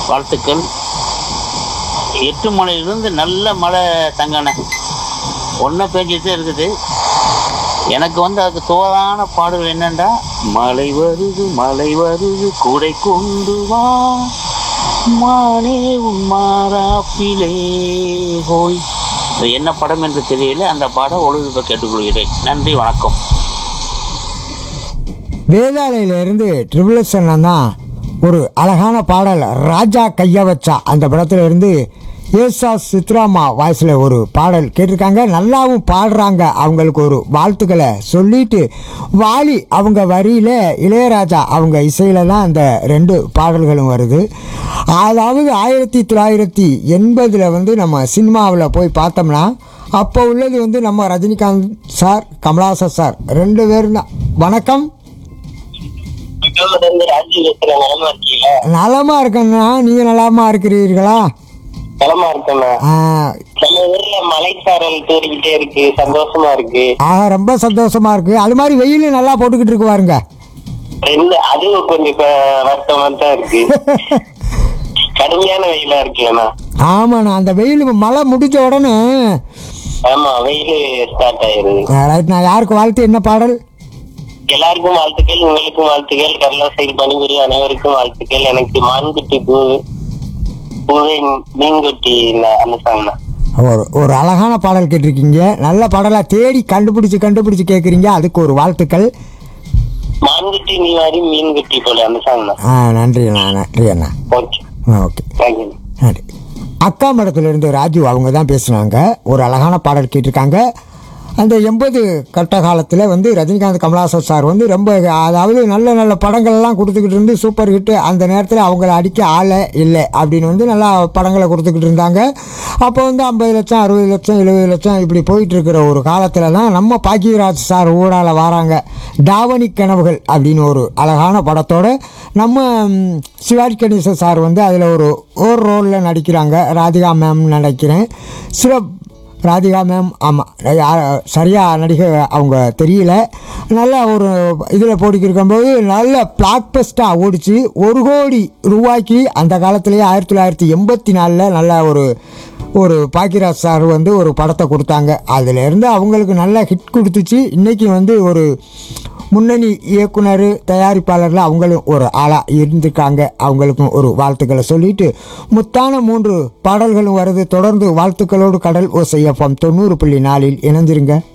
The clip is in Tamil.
வாழ்த்துக்கள் எட்டு மலையிலிருந்து நல்ல மழை தங்கண்ணே ஒன்றும் பேஞ்சிட்டு இருக்குது எனக்கு வந்து அதுக்கு தோதான பாடல் என்னண்டா மழை வருது மழை வருது கூடை கொண்டு வா மானே உன் மாறாப்பிலே ஹோய் இது என்ன படம் என்று தெரியல அந்த பாடம் ஒழுங்கு கேட்டுக்கொள்கிறேன் நன்றி வணக்கம் வேதாளையிலிருந்து ட்ரிபிள் எஸ் அண்ணன் தான் ஒரு அழகான பாடல் ராஜா கையா வச்சா அந்த படத்துல இருந்து ஏசா சித்ராமா வாய்ஸில் ஒரு பாடல் கேட்டிருக்காங்க நல்லாவும் பாடுறாங்க அவங்களுக்கு ஒரு வாழ்த்துக்களை சொல்லிட்டு வாலி அவங்க வரியில இளையராஜா அவங்க இசையில தான் அந்த ரெண்டு பாடல்களும் வருது அதாவது ஆயிரத்தி தொள்ளாயிரத்தி எண்பதில் வந்து நம்ம சினிமாவில் போய் பார்த்தோம்னா அப்போ உள்ளது வந்து நம்ம ரஜினிகாந்த் சார் கமலாசன் சார் ரெண்டு பேரும் தான் வணக்கம் ராஜி பேசுற நிலமா இருக்கீங்களா நலமா இருக்கேண்ணா நீங்க நலமா இருக்கிறீர்களா நிலமா இருக்கேண்ணா ஆ, நம்ம ஊர்ல மலைச்சாரல் தூரிக்கிட்டே இருக்கு சந்தோஷமா இருக்கு ஆ, ரொம்ப சந்தோஷமா இருக்கு அது மாதிரி வெயில் நல்லா போட்டுக்கிட்டு இருக்கு பாருங்க ரெண்டு அதுவும் கொஞ்சம் இப்ப வருத்தமா தான் இருக்கு கடுமையான வெயிலா இருக்குல்லண்ணா ஆமாண்ணா அந்த வெயில் மழை முடிஞ்ச உடனே ஆமா வெயில் ஸ்டார்ட் ஆயிருது ரைட் நான் யாருக்கு வாழ்த்து என்ன பாடல் எல்லாருக்கும் வாழ்த்துக்கள் உங்களுக்கும் வாழ்த்துக்கள் கடலா சைடு பணிபுரிய அனைவருக்கும் வாழ்த்துக்கள் எனக்கு மான்குட்டி பூ பூவை மீன்குட்டி இந்த- அந்த சாங் தான் ஒரு ஒரு அழகான பாடல் கேட்டிருக்கீங்க நல்ல பாடலாக தேடி கண்டுபிடிச்சு கண்டுபிடிச்சு கேட்குறீங்க அதுக்கு ஒரு வாழ்த்துக்கள் மான்குட்டி நீ வாரி மீன்குட்டி போல அந்த சாங் தான் ஆ நன்றி அண்ணா நன்றி அண்ணா ஓகே ஆ ஓகே தேங்க்யூ நன்றி அக்கா மடத்துலேருந்து ராஜு அவங்க தான் பேசுனாங்க ஒரு அழகான பாடல் கேட்டிருக்காங்க அந்த எண்பது கட்ட காலத்தில் வந்து ரஜினிகாந்த் கமலாசன் சார் வந்து ரொம்ப அதாவது நல்ல நல்ல படங்கள்லாம் கொடுத்துக்கிட்டு இருந்து சூப்பர் ஹிட்டு அந்த நேரத்தில் அவங்கள அடிக்க ஆளே இல்லை அப்படின்னு வந்து நல்லா படங்களை கொடுத்துக்கிட்டு இருந்தாங்க அப்போ வந்து ஐம்பது லட்சம் அறுபது லட்சம் எழுபது லட்சம் இப்படி போயிட்டு இருக்கிற ஒரு காலத்தில் தான் நம்ம பாக்கியராஜ் சார் ஊடால வராங்க டாவணி கனவுகள் அப்படின்னு ஒரு அழகான படத்தோட நம்ம ம், சிவாஜி கணேசன் சார் வந்து அதில் ஒரு ஒரு ரோலில் நடிக்கிறாங்க ராதிகா மேம் நினைக்கிறேன் சில ராதிகா மேம் ஆமாம் யார் சரியாக நடிகை அவங்க தெரியல நல்ல ஒரு இதில் போட்டிக்கிருக்கும்போது நல்ல பிளாக் பெஸ்ட்டாக ஓடிச்சு ஒரு கோடி ரூபாய்க்கு அந்த காலத்துலேயே ஆயிரத்தி தொள்ளாயிரத்தி எண்பத்தி நாலில் நல்ல ஒரு ஒரு பாக்கியராஜ் சார் வந்து ஒரு படத்தை கொடுத்தாங்க அதிலேருந்து அவங்களுக்கு நல்ல ஹிட் கொடுத்துச்சு இன்றைக்கி வந்து ஒரு முன்னணி இயக்குனர் தயாரிப்பாளரில் அவங்களும் ஒரு ஆளாக இருந்திருக்காங்க அவங்களுக்கும் ஒரு வாழ்த்துக்களை சொல்லிட்டு முத்தான மூன்று பாடல்களும் வருது தொடர்ந்து வாழ்த்துக்களோடு கடல் ஓசையப்பம் தொண்ணூறு புள்ளி நாலில் இணைஞ்சிருங்க